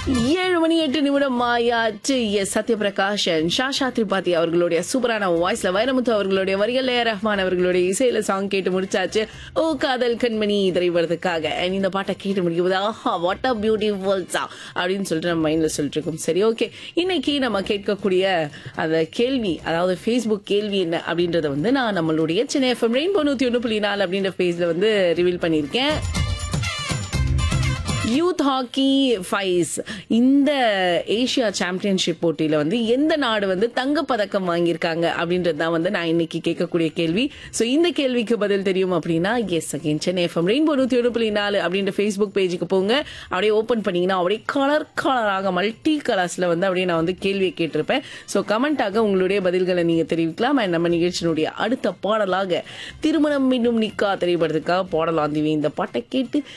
ஏழு மணி எட்டு நிமிடம் ஆயாச்சு எஸ் சத்யபிரகாஷன் ஷாஷா திரிபாதி அவர்களுடைய சூப்பரான வாய்ஸ்ல வைரமுத்து அவர்களுடைய வரிகள் ஏ ரஹ்மான் அவர்களுடைய இசையில சாங் கேட்டு முடிச்சாச்சு ஓ காதல் கண்மணி திரைப்படத்துக்காக And இந்த பாட்டை கேட்டு முடிக்கும் போது ஆஹா வாட் அ பியூட்டிஃபுல் சா அப்படின்னு சொல்லிட்டு நம்ம மைண்ட்ல சொல்லிட்டு இருக்கோம் சரி ஓகே இன்னைக்கு நம்ம கேட்கக்கூடிய அந்த கேள்வி அதாவது ஃபேஸ்புக் கேள்வி என்ன அப்படின்றத வந்து நான் நம்மளுடைய சென்னை எஃப்எம் ரெயின்போ நூத்தி ஒன்று புள்ளி நாலு அப்படின்ற பேஜ்ல வந்து ரிவீல் பண்ணியிருக்கேன் யூத் ஹாக்கி ஃபைஸ் இந்த ஏசியா சாம்பியன்ஷிப் போட்டியில வந்து எந்த நாடு வந்து தங்கப் பதக்கம் வாங்கியிருக்காங்க அப்படின்றது தான் வந்து நான் இன்னைக்கு கேட்கக்கூடிய கேள்வி ஸோ இந்த கேள்விக்கு பதில் தெரியும் அப்படின்னா yes again Chennai FM rainbow நூத்தி ஒன்று புள்ளி நாலு அப்படின்ற ஃபேஸ்புக் பேஜுக்கு போங்க அப்படியே ஓப்பன் பண்ணீங்கன்னா அப்படியே கலர் கலராக மல்டி கலர்ஸ்ல வந்து அப்படியே நான் வந்து கேள்வியை கேட்டிருப்பேன் ஸோ கமெண்டாக உங்களுடைய பதில்களை நீங்க தெரிவிக்கலாம் And நம்ம நிகழ்ச்சியினுடைய அடுத்த பாடலாக திருமணம் மீண்டும் நிக்கா திரைப்படத்துக்காக பாடலாம் தீவி இந்த பாட்டை கேட்டு